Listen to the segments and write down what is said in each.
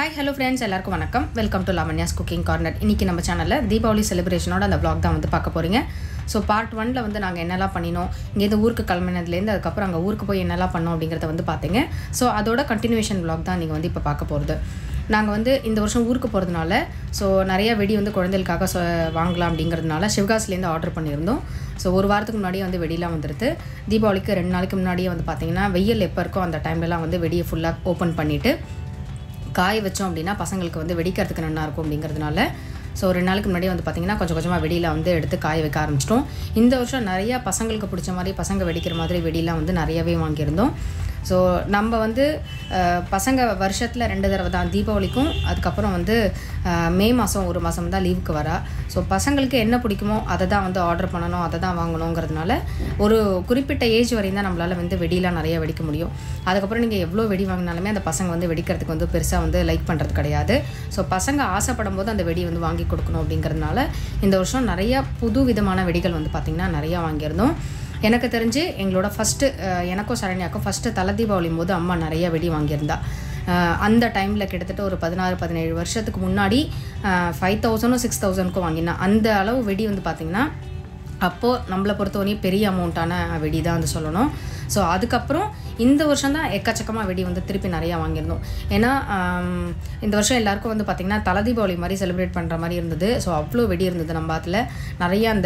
hi hello friends எல்லாருக்கும் வணக்கம் welcome to Lavanya's cooking corner இன்றைக்கி நம்ம சேனலில் தீபாவளி செலிப்ரேஷனோட அந்த vlog தான் வந்து பார்க்க போகிறீங்க ஸோ பார்ட் ஒனில் வந்து நாங்கள் என்னெல்லாம் பண்ணினோம் இங்கேருந்து ஊருக்கு கிளம்பினதுலேருந்து அதுக்கப்புறம் அங்கே ஊருக்கு போய் என்னெல்லாம் பண்ணோம் அப்படிங்கிறத வந்து பார்த்தீங்க ஸோ அதோட கண்டினியூஷன் vlog தான் நீங்கள் வந்து இப்போ பார்க்க போகிறது நாங்கள் வந்து இந்த வருஷம் ஊருக்கு போகிறதுனால ஸோ நிறைய வெடி வந்து குழந்தைகளுக்காக சொ வாங்கலாம் அப்படிங்கிறதுனால சிவகாசிலேருந்து ஆர்டர் பண்ணியிருந்தோம் ஸோ ஒரு வாரத்துக்கு முன்னாடியே வந்து வெடிலாம் வந்துடுது தீபாவளிக்கு ரெண்டு நாளைக்கு முன்னாடியே வந்து பார்த்தீங்கன்னா வெயில் எப்போ இருக்கோ அந்த டைம்லலாம் வந்து வெடியை ஃபுல்லாக ஓப்பன் பண்ணிவிட்டு காய வச்சோம் அப்படின்னா பசங்களுக்கு வந்து வெடிக்கிறதுக்கு நல்லா இருக்கும் அப்படிங்கிறதுனால ஸோ ரெண்டு நாளுக்கு முன்னாடி வந்து பார்த்திங்கன்னா கொஞ்சம் கொஞ்சமாக வெடியில் வந்து எடுத்து காய வைக்க ஆரம்பிச்சிட்டோம் இந்த வருஷம் நிறையா பசங்களுக்கு பிடிச்ச மாதிரி பசங்க வெடிக்கிற மாதிரி வெடிலாம் வந்து நிறையவே வாங்கியிருந்தோம் ஸோ நம்ம வந்து அஹ், பசங்க வருஷத்தில் ரெண்டு தடவை தான் தீபாவளிக்கும் அதுக்கப்புறம் வந்து அஹ், மே மாதம் ஒரு மாதம் தான் லீவுக்கு வரா ஸோ பசங்களுக்கு என்ன பிடிக்குமோ அதை தான் வந்து ஆர்டர் பண்ணணும் அதை தான் வாங்கணுங்கிறதுனால ஒரு குறிப்பிட்ட ஏஜ் வரையும் தான் நம்மளால் வந்து வெடிலாம் நிறைய வெடிக்க முடியும் அதுக்கப்புறம் நீங்கள் எவ்வளோ வெடி வாங்கினாலுமே அந்த பசங்க வந்து வெடிக்கிறதுக்கு வந்து பெருசாக வந்து லைக் பண்ணுறது கிடையாது ஸோ பசங்க ஆசைப்படும் போது அந்த வெடி வந்து வாங்கி கொடுக்கணும் அப்படிங்கிறதுனால இந்த வருஷம் நிறையா புது விதமான வெடிகள் வந்து பார்த்திங்கன்னா நிறையா வாங்கியிருந்தோம் எனக்கு தெரிஞ்சு எங்களோட ஃபஸ்ட்டு எனக்கும் சரண்யாக்கும் ஃபஸ்ட்டு தலை தீபாவளி போது அம்மா நிறைய வெடி வாங்கியிருந்தா அஹ் அந்த டைமில் கிட்டத்தட்ட ஒரு பதினாறு பதினேழு வருஷத்துக்கு முன்னாடி ஃபைவ் தௌசண்டும் சிக்ஸ் தௌசண்ட்க்கும் வாங்கினா அந்த அளவு வெடி வந்து பார்த்திங்கன்னா அப்போது நம்மளை பொறுத்தவரையும் பெரிய அமௌண்ட்டான வெடி தான் வந்து சொல்லணும் ஸோ அதுக்கப்புறம் இந்த வருஷம் தான் எக்கச்சக்கமாக வெடி வந்து திருப்பி நிறையா வாங்கியிருந்தோம் ஏன்னா ஆம், இந்த வருஷம் எல்லாருக்கும் வந்து பார்த்திங்கன்னா தலை தீபாவளி மாதிரி செலிப்ரேட் பண்ணுற மாதிரி இருந்தது ஸோ அவ்வளோ வெடி இருந்தது நம்ம அதில் நிறைய அந்த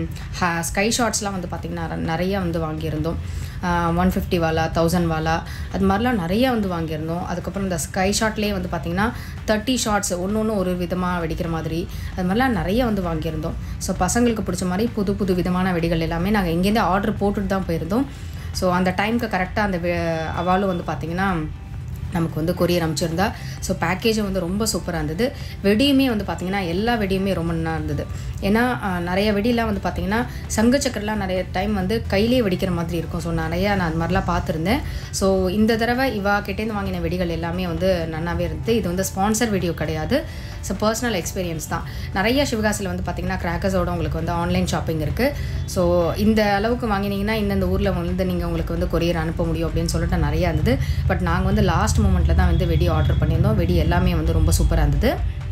ஸ்கை ஷாட்ஸ்லாம் வந்து பார்த்திங்கன்னா நிறைய வந்து வாங்கியிருந்தோம் ஒன் ஃபிஃப்டி வாலா தௌசண்ட் வாலா அது மாதிரிலாம் நிறைய வந்து வாங்கியிருந்தோம் அதுக்கப்புறம் இந்த ஸ்கை ஷாட்லேயே வந்து பார்த்திங்கன்னா தேர்ட்டி ஷார்ட்ஸ் ஒன்று ஒன்று ஒரு விதமாக வெடிக்கிற மாதிரி அது மாதிரிலாம் நிறைய வந்து வாங்கியிருந்தோம் ஸோ பசங்களுக்கு பிடிச்ச மாதிரி புது புது விதமான வெடிகள் எல்லாமே நாங்கள் இங்கேருந்து ஆர்டர் போட்டுட்டு தான் போயிருந்தோம் ஸோ அந்த டைமுக்கு கரெக்டாக அந்த வெ- அவாலும் வந்து பார்த்திங்கன்னா நமக்கு வந்து கொரியர் அனுப்பிச்சிருந்தா ஸோ பேக்கேஜும் வந்து ரொம்ப சூப்பராக இருந்தது வெடியுமே வந்து பார்த்திங்கன்னா எல்லா வெடியுமே ரொம்ப நல்லா இருந்தது ஏன்னா ஆஹ், நிறைய வெடிலாம் வந்து பார்த்திங்கன்னா சங்கு சக்கரெலாம் நிறைய டைம் வந்து கையிலே வெடிக்கிற மாதிரி இருக்கும் ஸோ நிறையா நான் அது மாதிரிலாம் பார்த்துருந்தேன் ஸோ இந்த தடவை இவா கிட்டேருந்து வாங்கின வெடிகள் எல்லாமே வந்து நல்லாவே இருந்தது இது வந்து ஸ்பான்சர் வீடியோ கிடையாது ஸோ பர்சனல் எக்ஸ்பீரியன்ஸ் தான் நிறைய சிவகாசியில் வந்து பார்த்திங்கன்னா கிராக்கர்ஸோட உங்களுக்கு வந்து ஆன்லைன் ஷாப்பிங் இருக்குது ஸோ இந்த அளவுக்கு வாங்கினீங்கன்னா இந்தந்த ஊரில் வந்து நீங்கள் உங்களுக்கு வந்து கொரியர் அனுப்ப முடியும் அப்படின்னு சொல்லிட்டு நிறையா இருந்தது பட் நாங்கள் வந்து லாஸ்ட் மூமெண்ட்டில் தான் வந்து வெடி ஆர்டர் பண்ணியிருந்தோம் வெடி எல்லாமே வந்து ரொம்ப சூப்பராக இருந்தது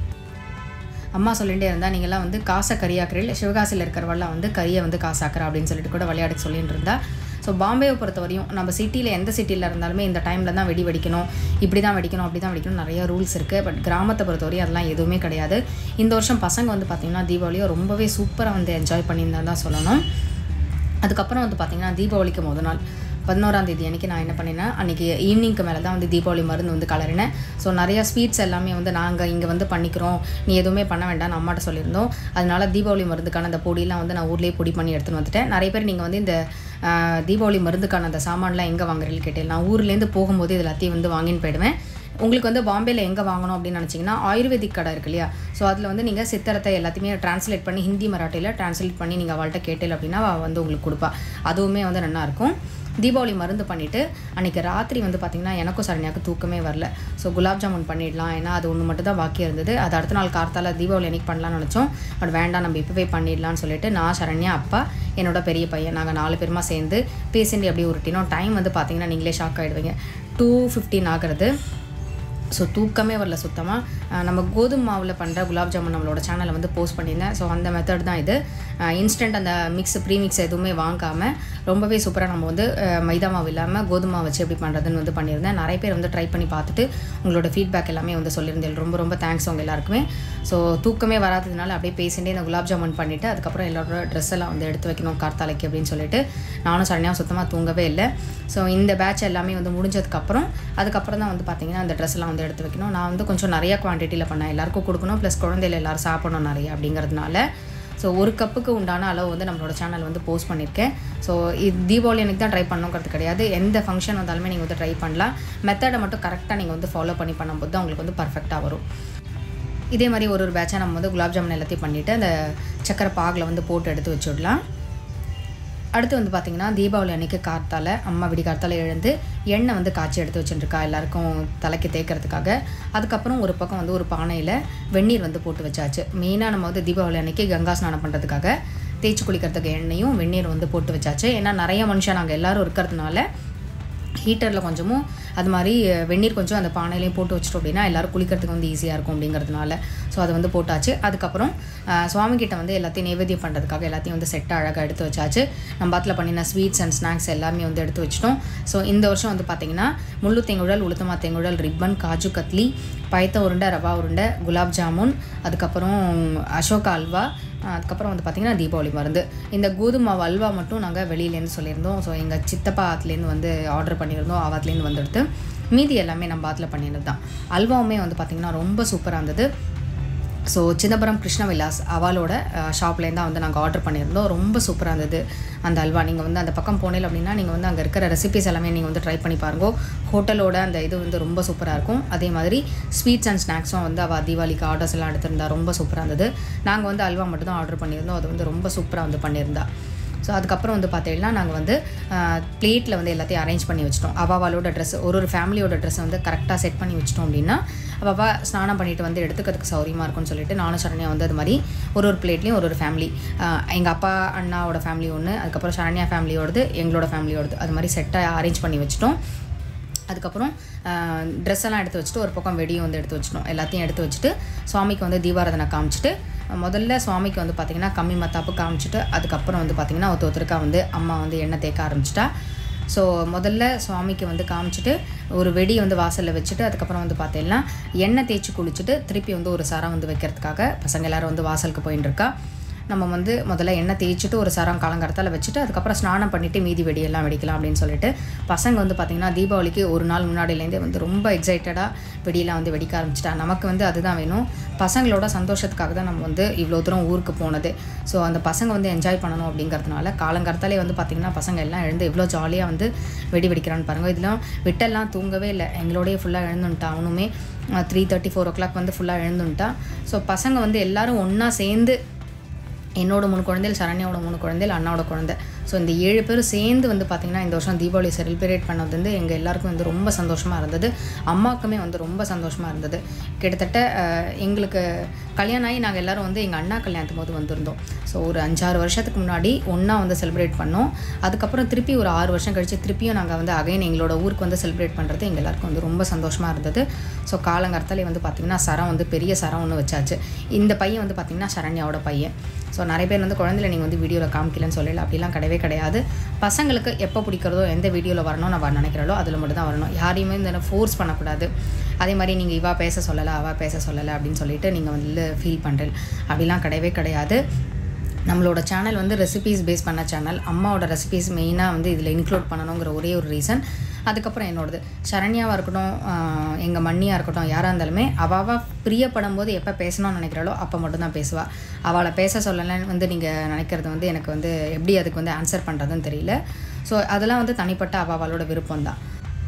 அம்மா சொல்லிகிட்டே இருந்தா நீங்களாம் வந்து காசை கரியாக்குறீள் சிவகாசியில் இருக்கிறவெல்லாம் வந்து கரியை வந்து காசாக்குறா அப்படின்னு சொல்லிட்டு கூட விளையாட சொல்லிட்டு இருந்தா ஸோ பாம்பேவை பொறுத்தவரையும் நம்ம சிட்டியில் எந்த சிட்டியில் இருந்தாலுமே இந்த டைமில் தான் வெடி வெடிக்கணும் இப்படி தான் வெடிக்கணும் அப்படி தான் வெடிக்கணும் நிறைய ரூல்ஸ் இருக்குது பட் கிராமத்தை பொறுத்தவரையும் அதெல்லாம் எதுவுமே கிடையாது இந்த வருஷம் பசங்க வந்து பார்த்திங்கன்னா தீபாவளியை ரொம்பவே சூப்பராக வந்து என்ஜாய் பண்ணியிருந்தா தான் சொல்லணும் அதுக்கப்புறம் வந்து பார்த்திங்கன்னா தீபாவளிக்கு முத நாள் பதினோராம் தேதி அன்றைக்கி நான் என்ன பண்ணினேன் அன்றைக்கி ஈவினிங்க்கு மேலே தான் வந்து தீபாவளி மருந்து வந்து கலரினேன் ஸோ நிறையா ஸ்வீட்ஸ் எல்லாமே வந்து நாங்கள் இங்கே வந்து பண்ணிக்கிறோம் நீ எதுவுமே பண்ண வேண்டாம்னு அம்மாட்ட சொல்லியிருந்தோம் அதனால தீபாவளி மருந்துக்கான அந்த பொடியெல்லாம் வந்து நான் ஊர்லேயே பொடி பண்ணி எடுத்துன்னு வந்துட்டேன் நிறைய பேர் நீங்கள் வந்து இந்த ஆஹ், தீபாவளி மருந்துக்கான அந்த சாமான்லாம் எங்கே வாங்குறீங்கன்னு கேட்டேன் நான் ஊர்லேருந்து போகும்போது இது எல்லாத்தையும் வந்து வாங்கின்னு போயிடுவேன் உங்களுக்கு வந்து பாம்பேயில் எங்கே வாங்கணும் அப்படின்னு நினச்சிங்கன்னா ஆயுர்வேதிக் கடை இருக்கு இல்லையா ஸோ அதில் வந்து நீங்கள் சித்திரத்தை எல்லாத்தையுமே ட்ரான்ஸ்லேட் பண்ணி ஹிந்தி மராட்டியில் ட்ரான்ஸ்லேட் பண்ணி நீங்கள் அவள்கிட்ட கேட்டேன் அப்படின்னா அவள் வந்து உங்களுக்கு கொடுப்பா அதுவுமே வந்து நல்லா இருக்கும் தீபாவளி மருந்து பண்ணிவிட்டு அன்றைக்கி ராத்திரி வந்து பார்த்திங்கன்னா எனக்கும் சரண்யாவுக்கு தூக்கமே வரல ஸோ குலாப் ஜாமுன் பண்ணிடலாம் ஏன்னா அது ஒன்று மட்டும் தான் பாக்கி இருந்தது அது அடுத்த நாள் கார்த்தால தீபாவளி அன்றைக்கி பண்ணலாம்னு நினச்சோம் பட் வேண்டாம் நம்ம இப்போவே பண்ணிடலாம்னு சொல்லிட்டு நான் சரண்யா அப்பா என்னோட பெரிய பையன் நாங்கள் நாலு பேருமா சேர்ந்து பேசிண்டி அப்படியே உருட்டினோம் டைம் வந்து பார்த்திங்கன்னா நீங்களே ஷாக் ஆகிடுவீங்க டூ ஃபிஃப்டீன் ஆகிறது ஸோ தூக்கமே வரல சுத்தமாக நம்ம கோதுமை மாவில் பண்ணுற குலாப் ஜாமுன் நம்மளோட சேனலில் வந்து போஸ்ட் பண்ணியிருந்தேன் ஸோ அந்த மெத்தட் தான் இது இன்ஸ்டன்ட் அந்த மிக்ஸ் ப்ரீ மிக்ஸ் எதுவுமே வாங்காமல் ரொம்பவே சூப்பராக நம்ம வந்து அஹ், மைதா மாவு இல்லாமல் கோதுமை மாவு வச்சு எப்படி பண்ணுறதுன்னு வந்து பண்ணியிருந்தேன் நிறைய பேர் வந்து ட்ரை பண்ணி பார்த்துட்டு உங்களோட ஃபீட்பேக் எல்லாமே வந்து சொல்லியிருந்தேன் ரொம்ப ரொம்ப தேங்க்ஸ் உங்க எல்லாருக்குமே ஸோ தூக்கமே வராததுனால அப்படியே பேசிட்டே இந்த குலாப் ஜாமுன் பண்ணிவிட்டு அதுக்கப்புறம் எல்லாரோட ட்ரெஸ் எல்லாம் வந்து எடுத்து வைக்கணும் கார்த்தாலைக்கு அப்படின்னு சொல்லிட்டு நானும் சரணியாக சுத்தமாக தூங்கவே இல்லை ஸோ இந்த பேட்ச் எல்லாமே வந்து முடிஞ்சதுக்கப்புறம் அதுக்கப்புறம் தான் வந்து பார்த்தீங்கன்னா அந்த ட்ரெஸ் எல்லாம் வந்து எடுத்து வைக்கணும் நான் வந்து கொஞ்சம் நிறைய குவான்டிட்டியில் பண்ணேன் எல்லாருக்கும் கொடுக்கணும் ப்ளஸ் குழந்தையில எல்லாரும் சாப்பிடணும் நிறைய அப்படிங்கிறதுனால ஸோ ஒரு கப்புக்கு உண்டான அளவு வந்து நம்மளோட சேனல் வந்து போஸ்ட் பண்ணியிருக்கேன் ஸோ இது தீபாவளி அன்றைக்கி தான் ட்ரை பண்ணணுங்கிறது கிடையாது எந்த ஃபங்க்ஷன் வந்தாலுமே நீங்கள் வந்து ட்ரை பண்ணலாம் மெத்தடை மட்டும் கரெக்டாக நீங்கள் வந்து ஃபாலோ பண்ணி பண்ணும்போது தான் உங்களுக்கு வந்து பர்ஃபெக்டாக வரும் இதே மாதிரி ஒரு ஒரு பேட்சாக நம்ம வந்து குலாப் ஜாமுன் எல்லாத்தையும் பண்ணிவிட்டு அந்த சக்கரை பாகில் வந்து போட்டு எடுத்து வச்சுடலாம் அடுத்து வந்து பார்த்திங்கன்னா தீபாவளி அன்னைக்கு கார்த்தால அம்மா விடி கார்த்தால எழுந்து எண்ணெய் வந்து காய்ச்சி எடுத்து வச்சுட்டுருக்கா எல்லாருக்கும் தலைக்கு தேய்க்கிறதுக்காக அதுக்கப்புறம் ஒரு பக்கம் வந்து ஒரு பானையில் வெந்நீர் வந்து போட்டு வச்சாச்சு மெயினாக நம்ம வந்து தீபாவளி அன்னைக்கு கங்கா ஸ்நானம் பண்ணுறதுக்காக தேய்ச்சி குளிக்கிறதுக்கு எண்ணெயும் வெந்நீர் வந்து போட்டு வச்சாச்சு ஏன்னா நிறைய மனுஷன் நாங்கள் எல்லாரும் இருக்கிறதுனால ஹீட்டரில் கொஞ்சமும் அது மாதிரி அஹ், வெந்நீர் கொஞ்சம் அந்த பானையிலையும் போட்டு வச்சிட்டோம் அப்படின்னா எல்லாரும் குளிக்கிறதுக்கு வந்து ஈஸியாக இருக்கும் அப்படிங்கிறதுனால ஸோ அது வந்து போட்டாச்சு அதுக்கப்புறம் அஹ், சுவாமி கிட்ட வந்து எல்லாத்தையும் நைவேத்தியம் பண்ணுறதுக்காக எல்லாத்தையும் வந்து செட்டாக அழகாக எடுத்து வச்சாச்சு நம்ம பாத்தில் பண்ணின ஸ்வீட்ஸ் அண்ட் ஸ்நாக்ஸ் எல்லாமே வந்து எடுத்து வச்சிட்டோம் ஸோ இந்த வருஷம் வந்து பார்த்திங்கன்னா முள்ளு தேங்குழல் உளுத்தமா தேங்குழல் ரிப்பன் காஜு கத்லி பயத்த உருண்டை ரவா உருண்டை குலாப் ஜாமுன் அதுக்கப்புறம் அசோகா அல்வா அஹ் அதுக்கப்புறம் வந்து பார்த்திங்கன்னா தீபாவளி மருந்து இந்த கோதுமை மாவு அல்வா மட்டும் நாங்கள் வெளியிலேருந்து சொல்லியிருந்தோம் ஸோ எங்கள் சித்தப்பா ஆத்துலேருந்து வந்து ஆர்டர் பண்ணியிருந்தோம் ஆவாத்துலேருந்து வந்துடுத்து மீதி எல்லாமே நம்ம ஆத்தில் பண்ணியிருந்தது தான் அல்வாவுமே வந்து பார்த்திங்கன்னா ரொம்ப சூப்பராக இருந்தது ஸோ சிதம்பரம் கிருஷ்ண விலாஸ் அவளோட ஷாப்லேருந்து தான் வந்து நாங்கள் ஆர்டர் பண்ணியிருந்தோம் ரொம்ப சூப்பராக இருந்தது அந்த அல்வா நீங்கள் வந்து அந்த பக்கம் போனீங்க அப்படின்னா நீங்கள் வந்து அங்கே இருக்கிற ரெசிபிஸ் எல்லாமே நீங்கள் வந்து ட்ரை பண்ணி பாருங்க ஹோட்டலோட அந்த இது வந்து ரொம்ப சூப்பராக இருக்கும் அதே மாதிரி ஸ்வீட்ஸ் அண்ட் ஸ்நாக்ஸும் வந்து அவள் தீபாவளிக்கு ஆர்டர்ஸ் எல்லாம் எடுத்திருந்தா ரொம்ப சூப்பராக இருந்தது நாங்கள் வந்து அல்வா மட்டும் தான் ஆர்டர் பண்ணியிருந்தோம் அது வந்து ரொம்ப சூப்பராக வந்து பண்ணியிருந்தா ஸோ அதுக்கப்புறம் வந்து பார்த்தீங்கன்னா நாங்கள் வந்து பிளேட்டில் வந்து எல்லாத்தையும் அரேஞ்ச் பண்ணி வச்சிட்டோம் அவாவாலோட ட்ரெஸ் ஒரு ஒரு ஃபேமிலியோட ட்ரெஸ்ஸை வந்து கரெக்டாக செட் பண்ணி வச்சிட்டோம் அப்படின்னா அவா ஸ்நானம் பண்ணிட்டு வந்து எடுத்துக்கிறதுக்கு சௌரியமாக இருக்கும்னு சொல்லிட்டு நானும் சரண்யா வந்து அது மாதிரி ஒரு ஒரு பிளேட்லேயும் ஒரு ஒரு ஃபேமிலி எங்கள் அப்பா அண்ணாவோட ஃபேமிலி ஒன்று அதுக்கப்புறம் சரண்யா ஃபேமிலியோடது எங்களோட ஃபேமிலியோடது அது மாதிரி செட்டாக அரேஞ்ச் பண்ணி வச்சிட்டோம் அதுக்கப்புறம் ட்ரெஸ் எல்லாம் எடுத்து வச்சுட்டு ஒரு பக்கம் வெடியும் வந்து எடுத்து வச்சிட்டோம் எல்லாத்தையும் எடுத்து வச்சுட்டு சுவாமிக்கு வந்து தீபாராதனை காமிச்சிட்டு முதல்ல சுவாமிக்கு வந்து பார்த்திங்கன்னா கம்மி மத்தாப்பு காமிச்சிட்டு அதுக்கப்புறம் வந்து பார்த்திங்கன்னா ஒருத்த ஒருத்தருக்கா வந்து அம்மா வந்து எண்ணெய் தேய்க்க ஆரம்பிச்சிட்டா ஸோ முதல்ல சுவாமிக்கு வந்து காமிச்சிட்டு ஒரு வெடி வந்து வாசலில் வச்சுட்டு அதுக்கப்புறம் வந்து பார்த்தீங்கன்னா எண்ணெய் தேய்ச்சி குளிச்சுட்டு திருப்பி வந்து ஒரு சரம் வந்து வைக்கிறதுக்காக பசங்க எல்லாரும் வந்து வாசலுக்கு போயின்னு இருக்கா நம்ம வந்து முதல்ல எண்ணெய் தேய்ச்சிட்டு ஒரு சரம் காலங்கரத்தால் வச்சுட்டு அதுக்கப்புறம் ஸ்நானம் பண்ணிவிட்டு மீதி வெடியெல்லாம் வெடிக்கலாம் அப்படின்னு சொல்லிட்டு பசங்க வந்து பார்த்திங்கன்னா தீபாவளிக்கு ஒரு நாள் முன்னாடியிலேருந்தே வந்து ரொம்ப எக்ஸைட்டடாக வெடியெல்லாம் வந்து வெடிக்க ஆரம்பிச்சிட்டா நமக்கு வந்து அதுதான் வேணும் பசங்களோட சந்தோஷத்துக்காக தான் நம்ம வந்து இவ்வளோ தூரம் ஊருக்கு போனது ஸோ அந்த பசங்க வந்து என்ஜாய் பண்ணணும் அப்படிங்கிறதுனால காலங்கரத்தாலே வந்து பார்த்திங்கன்னா பசங்க எல்லாம் எழுந்து எவ்வளோ ஜாலியாக வந்து வெடி வெடிக்கிறான்னு பாருங்கள் இதெல்லாம் விட்டெல்லாம் தூங்கவே இல்லை எங்களோடய ஃபுல்லாக எழுந்துட்டா அவனுமே three thirty four o'clock வந்து ஃபுல்லாக எழுந்துட்டா ஸோ பசங்க வந்து எல்லாரும் ஒன்றா சேர்ந்து என்னோட மூணு குழந்தைகள் சரண்யாவோட மூணு குழந்தைகள் அண்ணாவோட குழந்தை ஸோ இந்த ஏழு பேரும் சேர்ந்து வந்து பார்த்திங்கன்னா இந்த வருஷம் தீபாவளி செலிப்ரேட் பண்ணது வந்து எங்கள் எல்லாருக்கும் வந்து ரொம்ப சந்தோஷமாக இருந்தது அம்மாவுக்குமே வந்து ரொம்ப சந்தோஷமாக இருந்தது கிட்டத்தட்ட அஹ், எங்களுக்கு கல்யாணம் ஆகி நாங்கள் எல்லாரும் வந்து எங்கள் அண்ணா கல்யாணத்தும் போது வந்திருந்தோம் ஸோ ஒரு அஞ்சாறு வருஷத்துக்கு முன்னாடி ஒன்றா வந்து செலிப்ரேட் பண்ணோம் அதுக்கப்புறம் திருப்பி ஒரு ஆறு வருஷம் கழிச்சு திருப்பியும் நாங்கள் வந்து அகைன் எங்களோட ஊருக்கு வந்து செலிப்ரேட் பண்ணுறது எங்கள் எல்லாருக்கும் வந்து ரொம்ப சந்தோஷமாக இருந்தது ஸோ காலங்கரத்தாலே வந்து பார்த்திங்கன்னா சரம் வந்து பெரிய சரம் ஒன்று வச்சாச்சு இந்த பையன் வந்து பார்த்திங்கன்னா சரண்யாவோட பையன் ஸோ நிறைய பேர் வந்து குழந்தைல நீங்கள் வந்து வீடியோவில் காமிக்கலன்னு சொல்லல அப்படிலாம் கிடையவே கிடையாது பசங்களுக்கு எப்போ பிடிக்கிறதோ எந்த வீடியோவில் வரணும் நான் நினைக்கிறாளோ அதில் மட்டும் தான் வரணும் யாரையுமே இந்த ஃபோர்ஸ் பண்ணக்கூடாது அதே மாதிரி நீங்கள் இவா பேச சொல்லலை அவா பேச சொல்லலை அப்படின்னு சொல்லிட்டு நீங்கள் வந்து ஃபீல் பண்ணுறேன் அப்படிலாம் கிடையவே கிடையாது நம்மளோட சேனல் வந்து ரெசிபீஸ் பேஸ் பண்ண சேனல் அம்மாவோட ரெசிபீஸ் மெயினாக வந்து இதில் இன்க்ளூட் பண்ணணுங்கிற ஒரே ஒரு ரீசன் அதுக்கப்புறம் என்னோடது சரண்யாவாக இருக்கட்டும் எங்கள் மண்ணியாக இருக்கட்டும் யாராக இருந்தாலுமே அவாவா பிரியப்படும் போது எப்போ பேசணும்னு நினைக்கிறாளோ அப்போ மட்டும்தான் பேசுவாள் அவளை பேச சொல்லலைன்னு வந்து நீங்கள் நினைக்கிறது வந்து எனக்கு வந்து எப்படி அதுக்கு வந்து ஆன்சர் பண்ணுறதுன்னு தெரியல ஸோ அதெல்லாம் வந்து தனிப்பட்ட அவாவாலோட விருப்பம் தான்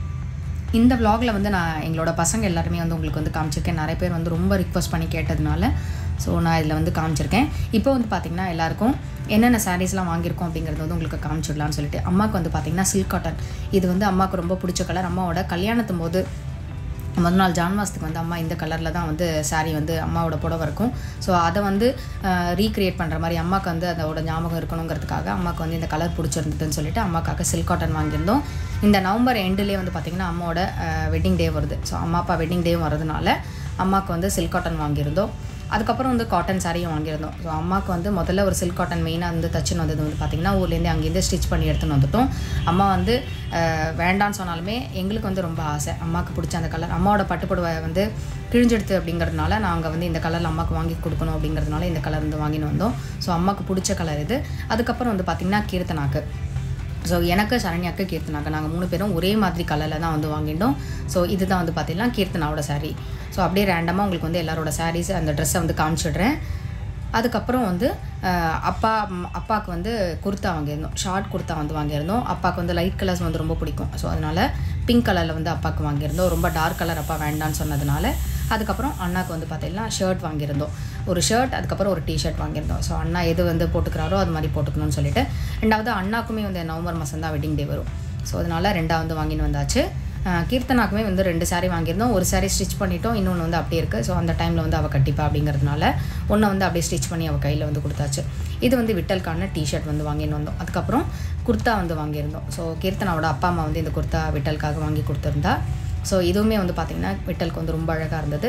இந்த vlogல வந்து நான் எங்களோட பசங்க எல்லாருமே வந்து உங்களுக்கு வந்து காமிச்சிருக்கேன் நிறைய பேர் வந்து ரொம்ப ரிக்வஸ்ட் பண்ணி கேட்டதுனால ஸோ நான் இதில் வந்து காமிச்சிருக்கேன் இப்போ வந்து பார்த்திங்கன்னா எல்லாருக்கும் என்னென்ன சாரீஸ்லாம் வாங்கியிருக்கோம் அப்படிங்கிறது வந்து உங்களுக்கு காமிச்சிடலாம்னு சொல்லிட்டு அம்மாவுக்கு வந்து பார்த்திங்கன்னா சில்க் காட்டன் இது வந்து அம்மாவுக்கு ரொம்ப பிடிச்ச கலர் அம்மாவோட கல்யாணத்தும் போது முதல் நாள் ஜான்மாசத்துக்கு வந்து அம்மா இந்த கலரில் தான் வந்து saree வந்து அம்மாவோட புடவை இருக்கும் ஸோ அதை வந்து ரீக்ரியேட் பண்ணுற மாதிரி அம்மாவுக்கு வந்து அதோட ஞாபகம் இருக்கணுங்கிறதுக்காக அம்மாவுக்கு வந்து இந்த கலர் பிடிச்சிருந்ததுன்னு சொல்லிட்டு அம்மாக்காக சில்க் காட்டன் வாங்கியிருந்தோம் இந்த நவம்பர் எண்டுலேயே வந்து பார்த்திங்கன்னா அம்மாவோட வெட்டிங் டே வருது ஸோ அம்மா அப்பா வெட்டிங் டே வரதுனால அம்மாவுக்கு வந்து சில்க் காட்டன் வாங்கியிருந்தோம் அதுக்கப்புறம் வந்து காட்டன் சாரியும் வாங்கியிருந்தோம் ஸோ அம்மாவுக்கு வந்து முதல்ல ஒரு சில்க் காட்டன் மெயினாக வந்து தச்சுன்னு வந்தது வந்து பார்த்திங்கன்னா ஊர்லேருந்து அங்கேருந்து ஸ்டிச் பண்ணி எடுத்துன்னு வந்துட்டோம் அம்மா வந்து அஹ், வேண்டான்னு சொன்னாலுமே எங்களுக்கு வந்து ரொம்ப ஆசை அம்மாவுக்கு பிடிச்ச அந்த கலர் அம்மாவோட பட்டுப்புடவை வந்து கிழிஞ்செடுத்து அப்படிங்கிறதுனால நாங்கள் வந்து இந்த கலரில் அம்மாவுக்கு வாங்கி கொடுக்கணும் அப்படிங்கிறதுனால இந்த கலர் வந்து வாங்கின்னு வந்தோம் ஸோ அம்மாவுக்கு பிடிச்ச கலர் இது அதுக்கப்புறம் வந்து பார்த்திங்கன்னா கீர்த்தனாக்கு ஸோ எனக்கு சரண்யாக்கு கீர்த்தனாக்கு நாங்கள் மூணு பேரும் ஒரே மாதிரி கலரில் தான் வந்து வாங்கிட்டோம் ஸோ இதுதான் வந்து பார்த்தீங்கன்னா கீர்த்தனாவோட saree ஸோ அப்படியே ரேண்டமாக உங்களுக்கு வந்து எல்லாரோட sarees அந்த ட்ரெஸ்ஸை வந்து காமிச்சிடுறேன் அதுக்கப்புறம் வந்து அஹ், அப்பா ம், அப்பாவுக்கு வந்து குர்த்தா வாங்கியிருந்தோம் ஷார்ட் குர்த்தா வந்து வாங்கியிருந்தோம் அப்பாவுக்கு வந்து லைட் கலர்ஸ் வந்து ரொம்ப பிடிக்கும் ஸோ அதனால் பிங்க் கலரில் வந்து அப்பாவுக்கு வாங்கியிருந்தோம் ரொம்ப டார்க் கலர் அப்பா வேண்டான்னு சொன்னதுனால அதுக்கப்புறம் அண்ணாக்கு வந்து பார்த்தீங்கன்னா ஷர்ட் வாங்கியிருந்தோம் ஒரு ஷர்ட் அதுக்கப்புறம் ஒரு டிஷர்ட் வாங்கியிருந்தோம் ஸோ அண்ணா எது வந்து போட்டுக்கிறாரோ அது மாதிரி போட்டுக்கணும்னு சொல்லிட்டு ரெண்டாவது அண்ணாக்குமே வந்து நவம்பர் மாதம் தான் வெட்டிங் டே வரும் ஸோ அதனால் ரெண்டாவது வாங்கின்னு வந்தாச்சு அஹ், கீர்த்தனாக்குமே வந்து ரெண்டு saree வாங்கியிருந்தோம் ஒரு saree ஸ்டிச் பண்ணிட்டோம் இன்னொன்று வந்து அப்படியே இருக்குது ஸோ அந்த டைமில் வந்து அவள் கட்டிப்பா அப்படிங்கிறதுனால ஒன்றை வந்து அப்படியே ஸ்டிச் பண்ணி அவள் கையில் வந்து கொடுத்தாச்சு இது வந்து விட்டலுக்கான டிஷர்ட் வந்து வாங்கின்னு வந்தோம் அதுக்கப்புறம் குர்த்தா வந்து வாங்கியிருந்தோம் ஸோ கீர்த்தனாவோட அப்பா அம்மா வந்து இந்த குர்த்தா விட்டலுக்காக வாங்கி கொடுத்துருந்தா ஸோ இதுவுமே வந்து பார்த்திங்கன்னா விட்டலுக்கு வந்து ரொம்ப அழகாக இருந்தது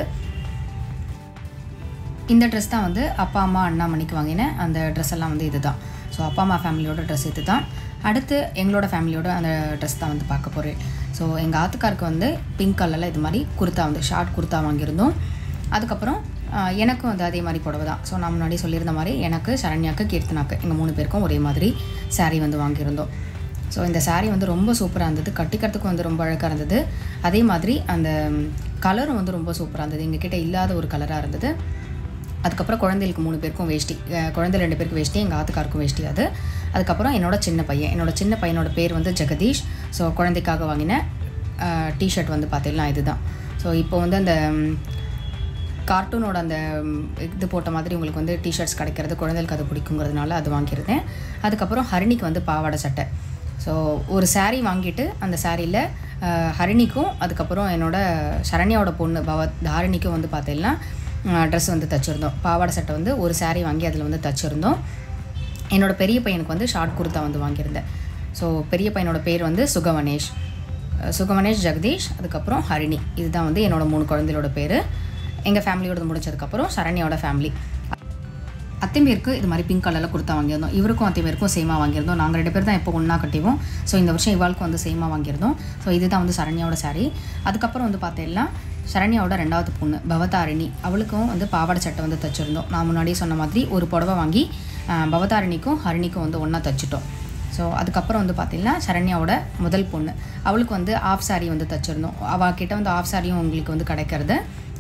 இந்த ட்ரெஸ் தான் வந்து அப்பா அம்மா அண்ணாமணிக்கு வாங்கினேன் அந்த ட்ரெஸ் எல்லாம் வந்து இதுதான் ஸோ அப்பா அம்மா ஃபேமிலியோட ட்ரெஸ் இது தான் அடுத்து எங்களோட ஃபேமிலியோட அந்த ட்ரெஸ் தான் வந்து பார்க்க போகிறேன் ஸோ எங்கள் ஆத்துக்காருக்கு வந்து பிங்க் கலரில் இது மாதிரி குர்த்தா வந்து ஷார்ட் குர்த்தா வாங்கியிருந்தோம் அதுக்கப்புறம் ஆஹ், எனக்கும் வந்து அதே மாதிரி புடவை தான் ஸோ நான் முன்னாடி சொல்லியிருந்த மாதிரி எனக்கு சரண்யாக்கு கீர்த்தனாக்கு எங்கள் மூணு பேருக்கும் ஒரே மாதிரி saree வந்து வாங்கியிருந்தோம் ஸோ இந்த saree வந்து ரொம்ப சூப்பராக இருந்தது கட்டிக்கிறதுக்கும் வந்து ரொம்ப அழகாக இருந்தது அதே மாதிரி அந்த கலரும் வந்து ரொம்ப சூப்பராக இருந்தது எங்ககிட்ட இல்லாத ஒரு கலராக இருந்தது அதுக்கப்புறம் குழந்தைகளுக்கு மூணு பேருக்கும் வேஷ்டி அஹ் குழந்தை ரெண்டு பேருக்கு வேஷ்டி எங்கள் ஆத்துக்காருக்கும் வேஷ்டி அது அதுக்கப்புறம் என்னோட சின்ன பையன் என்னோட சின்ன பையனோட பேர் வந்து ஜெகதீஷ் ஸோ குழந்தைக்காக வாங்கின டிஷர்ட் வந்து பார்த்தீங்கன்னா இதுதான் ஸோ இப்போ வந்து அந்த ம், கார்ட்டூனோட அந்த ம், இது போட்ட மாதிரி உங்களுக்கு வந்து டிஷர்ட்ஸ் கிடைக்கிறது குழந்தைகளுக்கு அது பிடிக்குங்கிறதுனால அது வாங்கியிருந்தேன் அதுக்கப்புறம் ஹரிணிக்கு வந்து பாவாடை சட்டை ஸோ ஒரு saree வாங்கிட்டு அந்த சாரியில் ஹரிணிக்கும் அதுக்கப்புறம் என்னோட சரண்யாவோட பொண்ணு பவ தாரிணிக்கும் வந்து பார்த்தீங்கன்னா ட்ரெஸ் வந்து தச்சுருந்தோம் பாவாடை சட்டை வந்து ஒரு saree வாங்கி அதில் வந்து தச்சுருந்தோம் என்னோட பெரிய பையனுக்கு வந்து ஷார்ட் குர்த்தா வந்து வாங்கியிருந்தேன் ஸோ பெரிய பையனோட பேர் வந்து சுகவனேஷ் அஹ் சுகவனேஷ் ஜெகதீஷ் அதுக்கப்புறம் ஹரிணி இதுதான் வந்து என்னோட மூணு குழந்தைகளோட பேர் எங்கள் ஃபேமிலியோட முடிச்சதுக்கப்புறம் சரண்யாவோட ஃபேமிலி அத்தைமேருக்கு இது மாதிரி பிங்க் கலரில் கொடுத்தா வாங்கியிருந்தோம் இவருக்கும் அத்தைமேருக்கும் சேமாக வாங்கியிருந்தோம் நாங்கள் ரெண்டு பேர் தான் இப்போ ஒன்றா கட்டிவோம் ஸோ இந்த வருஷம் இவாளுக்கும் வந்து சேமாக வாங்கியிருந்தோம் ஸோ இதுதான் வந்து சரண்யாவோட saree அதுக்கப்புறம் வந்து பார்த்தீங்கன்னா சரண்யாவோட ரெண்டாவது பொண்ணு பவதாரிணி அவளுக்கும் வந்து பாவாடை சட்டை வந்து தச்சிருந்தோம் நான் முன்னாடியே சொன்ன மாதிரி ஒரு புடவை வாங்கி ஆஹ், பவதாரிணிக்கும் ஹரிணிக்கும் வந்து ஒன்றா தச்சிட்டோம் ஸோ அதுக்கப்புறம் வந்து பார்த்தீங்கன்னா சரண்யாவோட முதல் பொண்ணு அவளுக்கு வந்து ஆஃப் saree வந்து தச்சிருந்தோம் அவகிட்ட வந்து ஆஃப் சாரியும் உங்களுக்கு வந்து கிடைக்கிறது